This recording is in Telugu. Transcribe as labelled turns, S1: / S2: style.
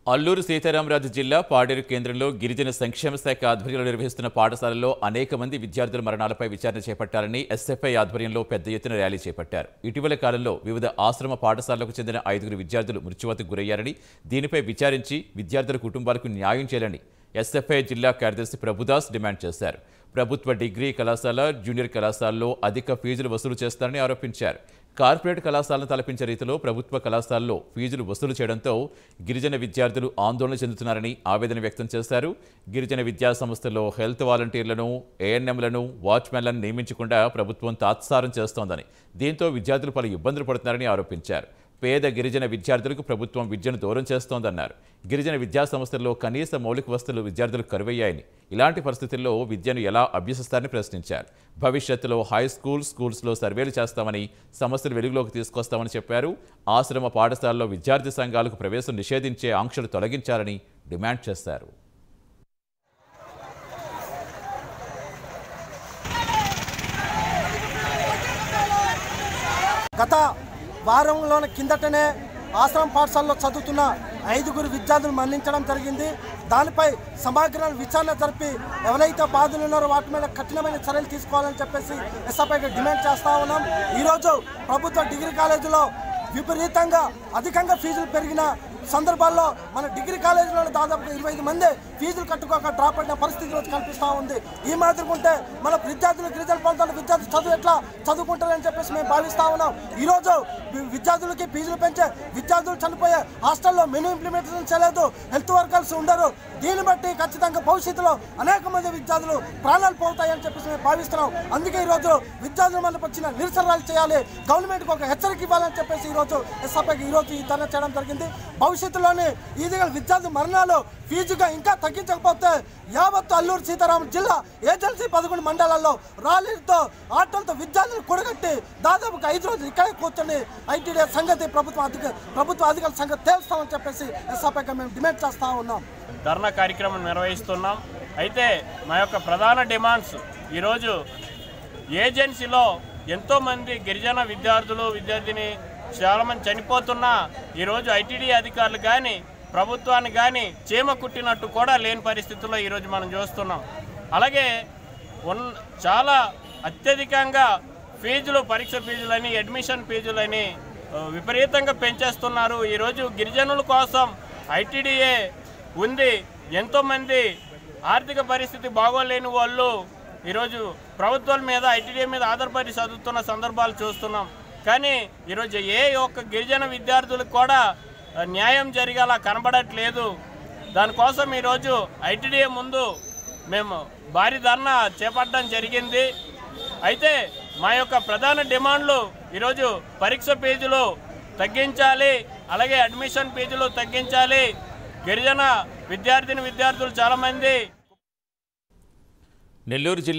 S1: అల్లూరు సీతారామరాజు జిల్లా పాడేరు కేంద్రంలో గిరిజన సంక్షేమ శాఖ ఆధ్వర్యంలో నిర్వహిస్తున్న పాఠశాలల్లో అనేక మంది విద్యార్థుల మరణాలపై విచారణ చేపట్టాలని ఎస్ఎఫ్ఐ ఆధ్వర్యంలో పెద్ద ఎత్తున ర్యాలీ చేపట్టారు ఇటీవల కాలంలో వివిధ ఆశ్రమ పాఠశాలలకు చెందిన ఐదుగురు విద్యార్థులు మృత్యువతకు గురయ్యారని దీనిపై విచారించి విద్యార్థుల కుటుంబాలకు న్యాయం చేయాలని ఎస్ఎఫ్ఐ జిల్లా కార్యదర్శి ప్రభుదాస్ డిమాండ్ చేశారు ప్రభుత్వ డిగ్రీ కళాశాల జూనియర్ కళాశాలలో అధిక ఫీజులు వసూలు చేస్తారని ఆరోపించారు కార్పొరేట్ కళాశాలను తలపించే రీతిలో ప్రభుత్వ కళాశాలలో ఫీజులు వసూలు చేయడంతో గిరిజన విద్యార్థులు ఆందోళన చెందుతున్నారని ఆవేదన వ్యక్తం చేశారు గిరిజన విద్యా సంస్థల్లో హెల్త్ వాలంటీర్లను ఏఎన్ఎంలను వాచ్మెన్లను నియమించకుండా ప్రభుత్వం తాత్సారం చేస్తోందని దీంతో విద్యార్థులు పలు ఇబ్బందులు పడుతున్నారని ఆరోపించారు పేద గిరిజన విద్యార్థులకు ప్రభుత్వం విద్యను దూరం చేస్తోందన్నారు గిరిజన విద్యా సంస్థల్లో కనీస మౌలిక వసతులు విద్యార్థులకు కరువయ్యాయని ఇలాంటి పరిస్థితుల్లో విద్యను ఎలా అభ్యసిస్తారని ప్రశ్నించారు భవిష్యత్తులో హై స్కూల్ స్కూల్స్లో సర్వేలు చేస్తామని సమస్యలు వెలుగులోకి తీసుకొస్తామని చెప్పారు ఆశ్రమ పాఠశాలలో విద్యార్థి సంఘాలకు ప్రవేశం నిషేధించే ఆంక్షలు తొలగించాలని డిమాండ్ చేశారు
S2: గత వారంలోని కిందటనే ఆశ్రమ పాఠశాలలో చదువుతున్న ఐదుగురు విద్యార్థులు మరణించడం జరిగింది దానిపై సమగ్ర విచారణ జరిపి ఎవరైతే బాధలు ఉన్నారో వాటి మీద కఠినమైన చర్యలు తీసుకోవాలని చెప్పేసి ఎస్ఎఫ్ఐకి డిమాండ్ చేస్తా ఉన్నాం ఈరోజు ప్రభుత్వ డిగ్రీ కాలేజీలో విపరీతంగా అధికంగా ఫీజులు పెరిగిన సందర్భాల్లో మన డిగ్రీ కాలేజీలో దాదాపు ఇరవై ఐదు మంది ఫీజులు కట్టుకోక డ్రాప్ అయిన పరిస్థితి రోజు కనిపిస్తూ ఉంది ఈ మాదిరి ఉంటే మన విద్యార్థులు గిరిజన ప్రాంతాల విద్యార్థులు చదువు ఎట్లా చదువుకుంటారని చెప్పేసి మేము భావిస్తా ఉన్నాం ఈరోజు వి- విద్యార్థులకి ఫీజులు పెంచే విద్యార్థులు చనిపోయే హాస్టల్లో మెనూ ఇంప్లిమెంటేషన్ చేయలేదు హెల్త్ వర్కర్స్ ఉండరు దీన్ని బట్టి ఖచ్చితంగా భవిష్యత్తులో అనేక మంది విద్యార్థులు ప్రాణాలు పోతాయని చెప్పేసి మేము భావిస్తున్నాం అందుకే ఈరోజు విద్యార్థుల మీద వచ్చిన నిరసనలు చేయాలి గవర్నమెంట్కి ఒక హెచ్చరిక ఇవ్వాలని చెప్పేసి ఈరోజు ఎస్ఆర్పైకి ఈరోజు ఈ ధర్నా చేయడం జరిగింది భవిష్యత్తులోని ఇది విద్యార్థి మరణాలు ఫీజుగా ఇంకా తగ్గించకపోతే యావత్ అల్లూరు సీతారాం జిల్లా ఏజెన్సీ పదకొండు మండలాల్లో ర్యాలీలతో ఆటోలతో విద్యార్థులు కూడగట్టి దాదాపుగా ఐదు రోజులు ఇక్కడే కూర్చొని ఐటీడీ సంగతి ప్రభుత్వ అధిక ప్రభుత్వ అధికారుల సంగతి తేల్స్తామని చెప్పేసి ఎస్ఆర్పైకి మేము డిమాండ్ చేస్తా ఉన్నాం
S3: ధర్నా కార్యక్రమం నిర్వహిస్తున్నాం అయితే మా యొక్క ప్రధాన డిమాండ్స్ ఈరోజు ఏజెన్సీలో ఎంతోమంది గిరిజన విద్యార్థులు విద్యార్థిని చాలామంది చనిపోతున్నా ఈరోజు ఐటీడీ అధికారులు కానీ ప్రభుత్వాన్ని కానీ చీమ కుట్టినట్టు కూడా లేని పరిస్థితుల్లో ఈరోజు మనం చూస్తున్నాం అలాగే ఉన్ చాలా అత్యధికంగా ఫీజులు పరీక్ష ఫీజులని అడ్మిషన్ ఫీజులని ఆ, విపరీతంగా పెంచేస్తున్నారు ఈరోజు గిరిజనుల కోసం ఐటీడీఏ ఉంది ఎంతోమంది ఆర్థిక పరిస్థితి బాగోలేని వాళ్ళు ఈరోజు ప్రభుత్వాల మీద ఐటీడీఏ మీద ఆధారపడి చదువుతున్న సందర్భాలు చూస్తున్నాం కానీ ఈరోజు ఏ ఒక్క గిరిజన విద్యార్థులకు కూడా ఆ, న్యాయం జరిగేలా కనబడట్లేదు దానికోసం ఈరోజు ఐటీడీఏ ముందు మేము భారీ ధర్నా చేపట్టడం జరిగింది అయితే మా యొక్క ప్రధాన డిమాండ్లు ఈరోజు పరీక్ష ఫీజులు తగ్గించాలి అలాగే అడ్మిషన్ ఫీజులు తగ్గించాలి గిరిజన విద్యార్థిని విద్యార్థులు చాలామంది
S1: నెల్లూరు జిల్లా